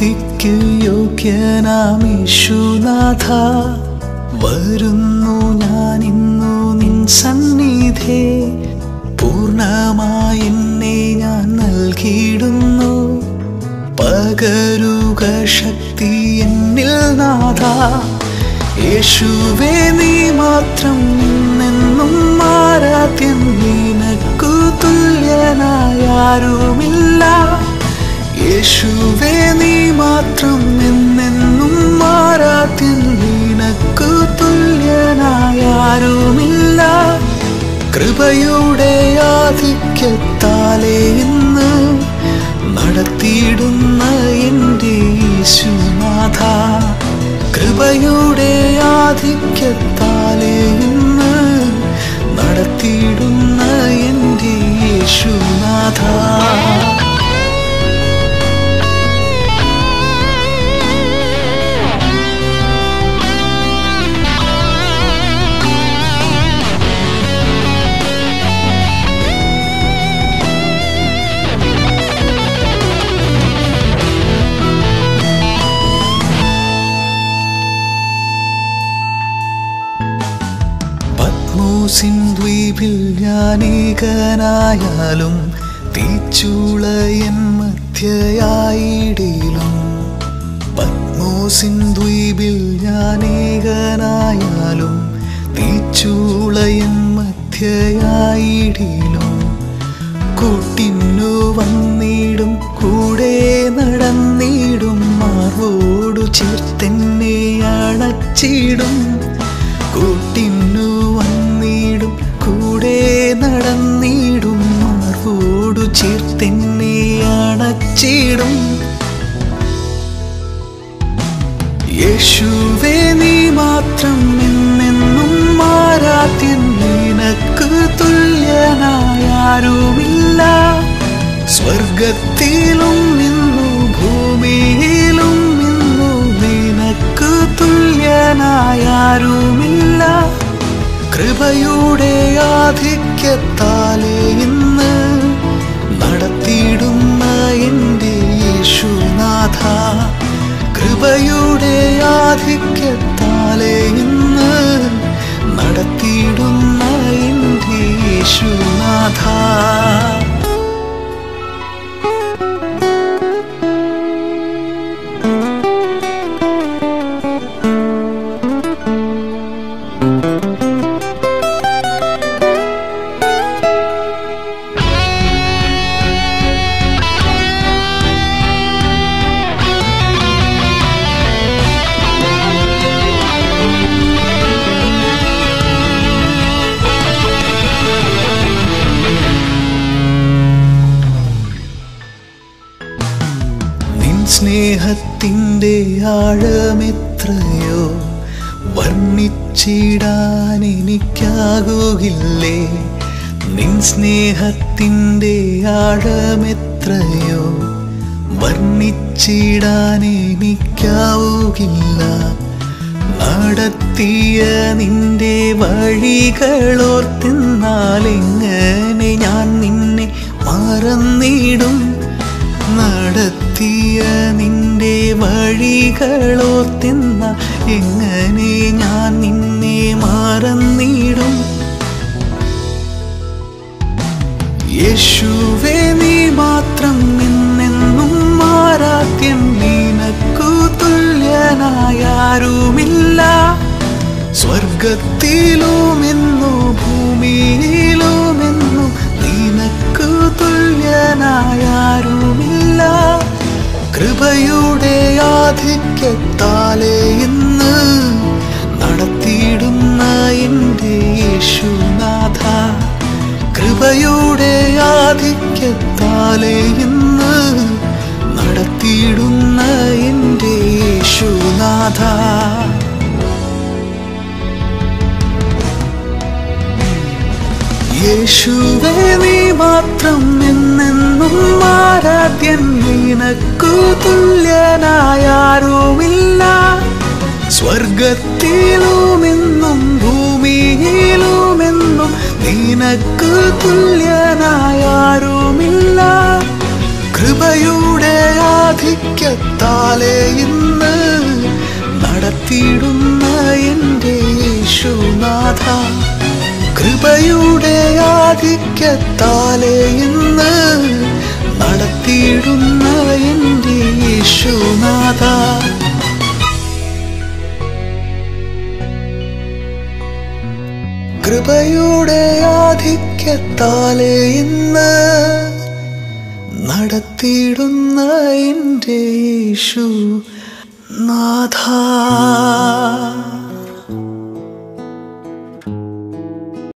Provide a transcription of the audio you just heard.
സ്തുതിക്ക് യോഗ്യനാം യേശുനാഥ വരുന്നു ഞാൻ ഇന്നു നിൻ സന്നിധേ പൂർണ്ണമായി എന്നെ ഞാൻ നൽകിയിടുന്നു പകരുക ശക്തി എന്നിൽ നാഥ യേശുവേ നീ മാത്രം എന്നെന്നും ആരാധ്യൻ നിനക്കു തുല്യനായ ആരുമില്ല യേശുവേ നീ മാത്രം എന്നെന്നും ആരാധ്യൻ നിനക്കു തുല്യനായ ആരുമില്ല കൃപയുടെ ആധിക്യത്താലേ ഇന്ന് നടത്തിയിടുന്ന എൻ്റെ യേശുനാഥ കൃപയുടെ ആധിക്യത്താലേ ഇന്ന് നടത്തിയിടുന്ന എൻ്റെ യേശുനാഥ പത്മോസിൻ ദ്വീപിൽ ഞാനേകനായാലും തീച്ചൂളയൻ മധ്യയായിടിലും പത്മോസിൻ ദ്വീപിൽ ഞാനേകനായാലും തീച്ചൂളയൻ മധ്യയായിടിലും കൂട്ടിന്നു വന്നിടും കൂടെ നടന്നിടും മാർവോടു ചേർത്തെന്നെ അണച്ചിടും കൂട്ടിന്നു വന്നിടും കൂടെ നടന്നിടും മാർവോടു ചേർത്തെന്നെ അണച്ചിടും യേശുവേ നീ മാത്രം എന്നെന്നും ആരാധ്യൻ നിനക്ക് തുല്യനായ ആരുമില്ല സ്വർഗത്തിലും നിന്നു ഭൂമിയിലും നിന്നു നിനക്ക് തുല്യനായ ആരുമില്ല കൃപയുടെ ആധിക്യത്താലേ ഇന്ന് നടത്തിയിടുന്ന എൻ്റെ യേശുനാഥ കൃപയുടെ ആധിക്യത്താലേ ഇന്ന് നടത്തിയിടുന്ന എൻ്റെ യേശുനാഥ നിൻ സ്നേഹത്തിൻ്റെ ആഴമെത്രയോ വർണ്ണിച്ചിടാൻ എനിക്കാകുകില്ലേ നിൻ സ്നേഹത്തിൻ്റെ ആഴമെത്രയോ വർണ്ണിച്ചിടാൻ എനിക്കാവുകില്ല നടത്തിയ നിന്റെ വഴികളോർത്തെന്നാൽ എങ്ങനെ ഞാൻ നിന്നെ മറന്നിടും നടത്തിയ നിന്റെ വഴികളോർത്തെന്ന എങ്ങനെ ഞാൻ നിന്നെ മറന്നിടും യേശുവേ നീ മാത്രം എന്നെന്നും ആരാധ്യൻ നിനക്കു തുല്യനായ ആരുമില്ല സ്വർഗത്തിലുമെന്നു ഭൂമിയിലുമെന്നു നിനക്കു തുല്യനായ ആരുമില്ല കൃപയുടെ ആധിക്യത്താലേ ഇന്ന് നടത്തിയിടുന്ന എൻ്റെ യേശുനാഥ കൃപയുടെ ആധിക്യത്താലേ ഇന്ന് നടത്തിയിടുന്ന എൻ്റെ യേശുനാഥ യേശുവേ നീ മാത്രം എന്നെന്നും ആരാധ്യൻ നിനക്കു തുല്യനായ ആരുമില്ല സ്വർഗത്തിലുമെന്നും ഭൂമിയിലുമെന്നും നിനക്ക് തുല്യനായ ആരുമില്ല കൃപയുടെ ആ ആധിക്യത്താലെ ഇന്ന് നടത്തിയിടുന്ന എൻ്റെ യേശുനാഥ കൃപയുടെ ആധിക്യത്താലെ ഇന്ന് നടത്തിയിടുന്ന എൻ്റെ യേശുനാഥ കൃപയുടെ ആധിക്യത്താലെ ഇന്ന് നടത്തിയിടുന്ന എൻ്റെ യേശു നാഥ